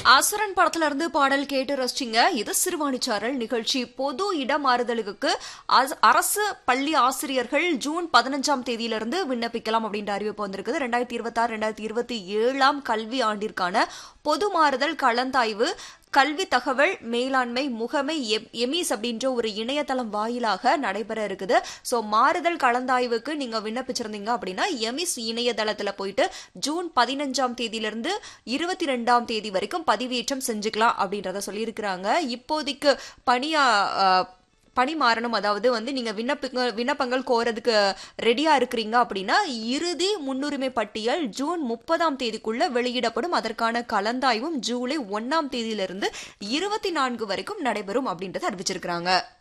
அசுரன் படத்துல இருந்து பாடல் கேட்டு ரசிச்சிங்க இது சிறுவாணிச்சாரல் நிகழ்ச்சி பொது இடமாறுதலுக்கு அஸ்- அரசு பள்ளி ஆசிரியர்கள் ஜூன் பதினஞ்சாம் தேதியிலிருந்து விண்ணப்பிக்கலாம் அப்படின்ற அறிவிப்பு வந்திருக்குது ரெண்டாயிரத்தி இருபத்தி ஆறு ரெண்டாயிரத்தி இருபத்தி ஏழாம் கல்வி ஆண்டிற்கான பொது மாறுதல் கலந்தாய்வு கல்வி தகவல் மேலாண்மை முகமை எம்- எமிஸ் அப்படின்ற ஒரு இணையதளம் வாயிலாக நடைபெற இருக்குது ஸோ மாறுதல் கலந்தாய்வுக்கு நீங்க விண்ணப்பிச்சிருந்தீங்க அப்படின்னா எமிஸ் இணையதளத்துல போயிட்டு ஜூன் பதினஞ்சாம் தேதியிலிருந்து இருபத்தி ரெண்டாம் தேதி வரைக்கும் பதிவேற்றம் செஞ்சுக்கலாம் அப்படின்றத சொல்லியிருக்கிறாங்க இப்போதைக்கு பணியா அஹ், பணி மாறணும் அதாவது வந்து நீங்க விண்ணப்பங்கள் விண்ணப்பங்கள் கோரதுக்கு ரெடியா இருக்கிறீங்க அப்படின்னா இறுதி முன்னுரிமை பட்டியல் ஜூன் முப்பதாம் தேதிக்குள்ள வெளியிடப்படும் அதற்கான கலந்தாய்வும் ஜூலை ஒன்னாம் தேதியிலிருந்து இருபத்தி நான்கு வரைக்கும் நடைபெறும் அப்படின்றத அறிவிச்சிருக்கிறாங்க